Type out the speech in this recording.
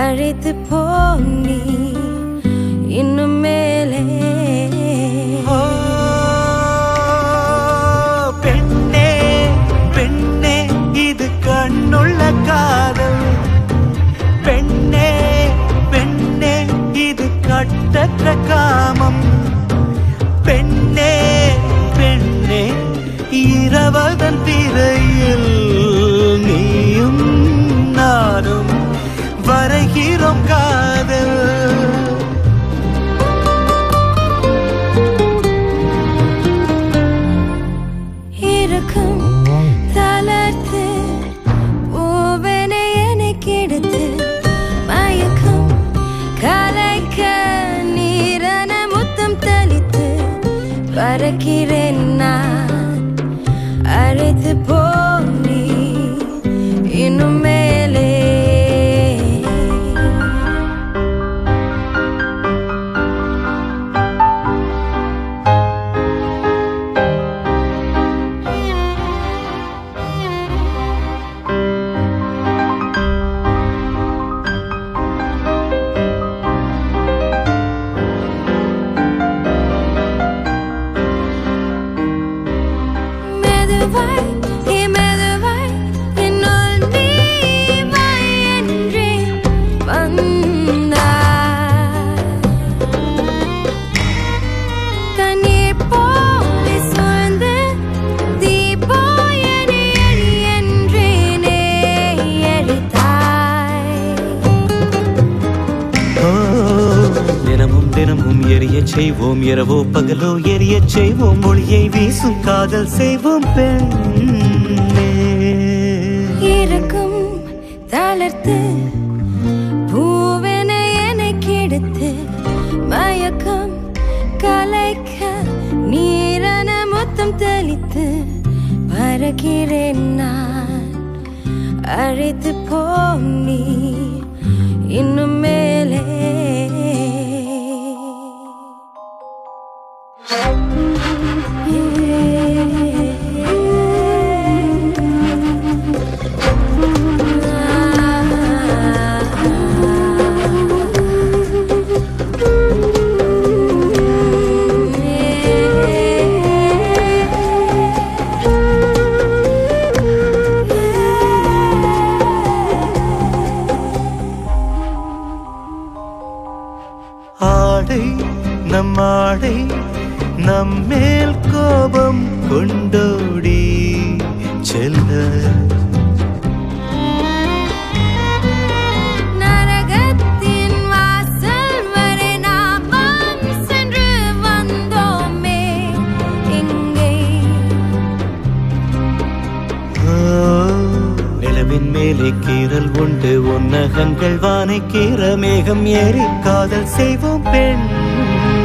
அழைத்து போ நீ இன்னும் மேலே ஓ, பெண்ணே பெண்ணே இது கண்ணுள்ள காதல் பெண்ணே பெண்ணே இது கட்டற்ற காமம் பெண்ணே பெண்ணே இரவதன் திரையில் நீயும் நானும் வரைகிறோம் காதல் இருக்கும் தளர்த்து பூவனை எனக்கு எடுத்து மயக்கம் கலைக்க நீரன முத்தம் தெளித்து பறக்கிறேன் நான் அழைத்து போ நீ இன்னும் மேலே மெதுவாய் நீ மெதுவாய் என்னுள் நீ வா என்றே வந்தாய் தண்ணீர் போல சூழ்ந்து தீபோயனே எரி என்றேனே எரித்தாய் ஓ, தினமும் தினமும் எரியச் செய்வோம் இரவோ பகலோ எரியச் செய்வோம் ஒளியை வீசும் காதல் செய்வோம் பெண்ணே இருக்கும் தளர்த்து பூவென எனக்கு எடுத்து மயக்கம் கலைக்க நீரன முத்தம் தெளித்து பறக்கிறேன் நான் அழைத்து போ நீ இன்னும் மேலே ஆடை நம் ஆடை நம்மேல் கோபம் கொண்டோடி செல்ல நரகத்தின் வாசல் வரை நாம் சென்று வந்தோமே இங்கே ஓ, நிலவின் மேலே கீறல் உண்டு உன்னகங்கள் வானை கீற மேகம் ஏறி காதல் செய்வோம் பெண்